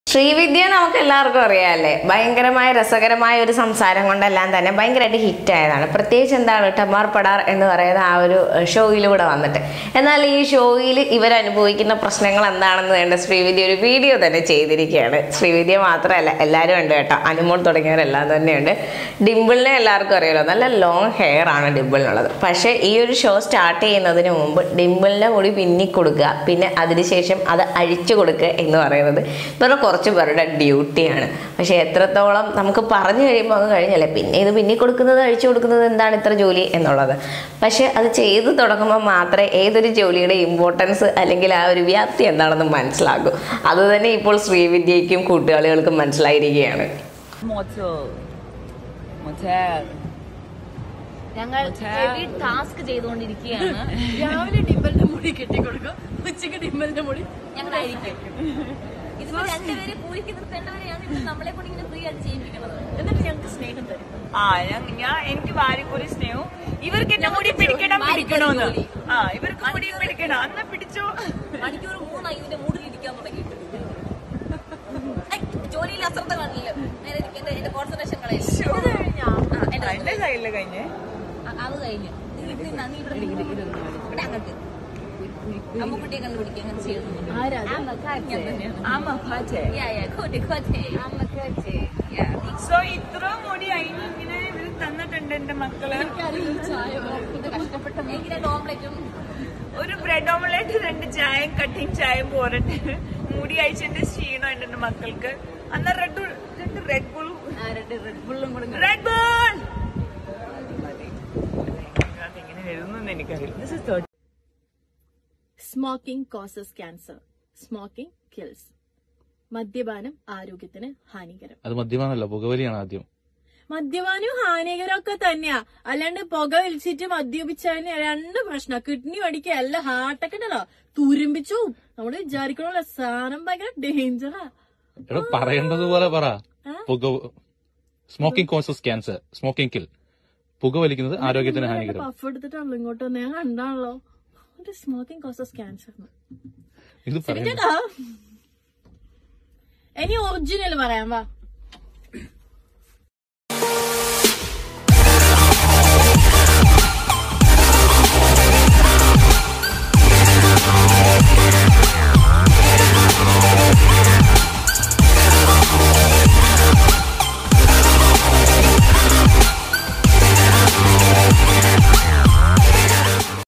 ശ്രീവിദ്യ നമുക്ക് എല്ലാവർക്കും അറിയാമല്ലേ ഭയങ്കരമായ രസകരമായ ഒരു സംസാരം കൊണ്ടെല്ലാം തന്നെ ഭയങ്കരമായിട്ട് ഹിറ്റായതാണ് പ്രത്യേകിച്ച് എന്താണ് ടമാർ പടാർ എന്ന് പറയുന്ന ആ ഒരു ഷോയിലൂടെ വന്നിട്ട് എന്നാൽ ഈ ഷോയിൽ ഇവർ അനുഭവിക്കുന്ന പ്രശ്നങ്ങൾ എന്താണെന്ന് വേണ്ട ശ്രീവിദ്യ ഒരു വീഡിയോ തന്നെ ചെയ്തിരിക്കുകയാണ് ശ്രീവിദ്യ മാത്രമല്ല എല്ലാവരും ഉണ്ട് കേട്ടോ അനുമോൾ തുടങ്ങിയവരെല്ലാം തന്നെയുണ്ട് ഡിംപിളിനെ എല്ലാവർക്കും അറിയാലോ നല്ല ലോങ് ഹെയർ ആണ് ഡിംപിളിനുള്ളത് പക്ഷേ ഈ ഒരു ഷോ സ്റ്റാർട്ട് ചെയ്യുന്നതിന് മുമ്പ് ഡിംപിളിൻ്റെ മുടി പിന്നി കൊടുക്കുക പിന്നെ അതിനുശേഷം അത് അഴിച്ചു കൊടുക്കുക എന്ന് പറയുന്നത് ഇവരുടെ കുറച്ച് പേരുടെ ഡ്യൂട്ടിയാണ് പക്ഷേ എത്രത്തോളം നമുക്ക് പറഞ്ഞു കഴിയുമ്പോൾ അത് കഴിഞ്ഞല്ലേ പിന്നെ ഇത് പിന്നി കൊടുക്കുന്നത് അഴിച്ചു കൊടുക്കുന്നത് എന്താണ് ഇത്ര ജോലി എന്നുള്ളത് പക്ഷേ അത് ചെയ്തു തുടങ്ങുമ്പോൾ മാത്രമേ ഏതൊരു ജോലിയുടെ ഇമ്പോർട്ടൻസ് അല്ലെങ്കിൽ ആ ഒരു വ്യാപ്തി എന്താണെന്ന് മനസ്സിലാകൂ അതുതന്നെ ഇപ്പോൾ ശ്രീവിദ്യയ്ക്കും കൂട്ടുകാളികൾക്കും മനസ്സിലായിരിക്കുകയാണ് മോച്ചോ മോച്ചാർ ഞങ്ങൾ ഹെവി ടാസ്ക് ചെയ്തുകൊണ്ടിരിക്കുകയാണ് രാവിലെ ഡിമ്പലിന്റെ മുടി കെട്ടിക്കൊടുക്കും ഉച്ചക്ക് ഡിമ്പലിന്റെ മുടി ഞങ്ങളായിരിക്കും ഇതിപ്പോ രണ്ടുപേരെ പൂരിക്ക് നിർത്തേണ്ടവരെയാണ് ഇവിടെ നമ്മളെ കൊണ്ട് ഇങ്ങനെ ഫ്രീ ആയിട്ട് ചെയ്യിപ്പിക്കുന്നത് എന്നിട്ട് ഞങ്ങൾക്ക് സ്നേഹം തരും ആ ഞാൻ ഞാൻ എനിക്ക് വാരിക്കൊരു സ്നേഹവും ഇവർക്ക് എന്നെ മുടി പിടിക്കണം വാരിക്കോരി പിടിക്കണോന്ന് ജോലി. ആ ഇവർക്ക് മുടി പിടിക്കണം അന്ന് പിടിച്ചോ മണിക്കൂർ മൂന്നായി ഇതിന്റെ മൂടിൽ ഇരിക്കാൻ തുടങ്ങിയിട്ട് ഐ, ജോലിയിൽ അശ്രദ്ധ കാണില്ല നേരെ ഇരിക്കേണ്ട എന്റെ കോൺസെൻട്രേഷൻ കളയില്ല ഇത് കഴിഞ്ഞോ? ആ, എന്റെ ആ, എന്റെ കയ്യില് കഴിഞ്ഞേ ആ, അത് കഴിഞ്ഞു നീ ഇവിടെ നിന്നാ, നീ ഇവിടെ നിന്നാ. ഇവിടെ അങ്ങോട്ട് അമ്മുക്കുട്ടിയെ കണ്ടുപിടിക്കുക അങ്ങനെ ചെയ്യുന്നുണ്ട് ഞാൻ തന്നെയാണ്. ആമ പാച്ചേ Yeah, yeah, good, good. Yeah. So ഇത്ര മുടി അതിന് ഇങ്ങനെ ഇവര് തന്നിട്ടുണ്ട് എന്റെ മക്കള് എങ്ങനെ ഓംലെറ്റും ഒരു ബ്രെഡ് ഓംലെറ്റ് രണ്ട് ചായയും കട്ടിങ് ചായയും പോരട്ടെ മുടി അയച്ചെന്റെ ക്ഷീണമുണ്ട് എന്റെ മക്കൾക്ക് അന്ന് റെഡ് രണ്ട് റെഡ് ബുൾ റെഡ് ബുള്ളും കൂടെ റെഡ് ബുൾ അതിങ്ങനെ എഴുതുന്നു എനിക്കറിയില്ല smoking causes cancer smoking kills മദ്യപാനം ആരോഗ്യത്തിന് ഹാനികരം അത് മദ്യപാനമല്ല പുകവലിയാണ് ആദ്യം മദ്യപാനം ഹാനികരമൊക്കെ തന്നെയാ അല്ലാണ്ട് പുക വലിച്ചിട്ട് മദ്യപിച്ചതിന് രണ്ട് പ്രശ്നം കിഡ്നി പഠിക്കുക അല്ല ഹാർട്ടൊക്കെ ഉണ്ടല്ലോ തുരുമ്പിച്ചു നമ്മള് വിചാരിക്കണല്ലോ സാധനം ഭയങ്കര ഡേഞ്ചറാ എടോ പറയേണ്ടതുപോലെ പറ പുക smoking causes cancer smoking kill പുകവലിക്കുന്നത് ആരോഗ്യത്തിന് ഹാനികരം പഫ് എടുത്തിട്ടാണല്ലോ ഇങ്ങോട്ട് വന്ന് ഞാൻ കണ്ടാണല്ലോ സ്മോക്കിംഗ് കോസസ് ക്യാൻസർ ഇത് പറയുന്നത് ഇനി ഒറിജിനൽ പറയാം വാ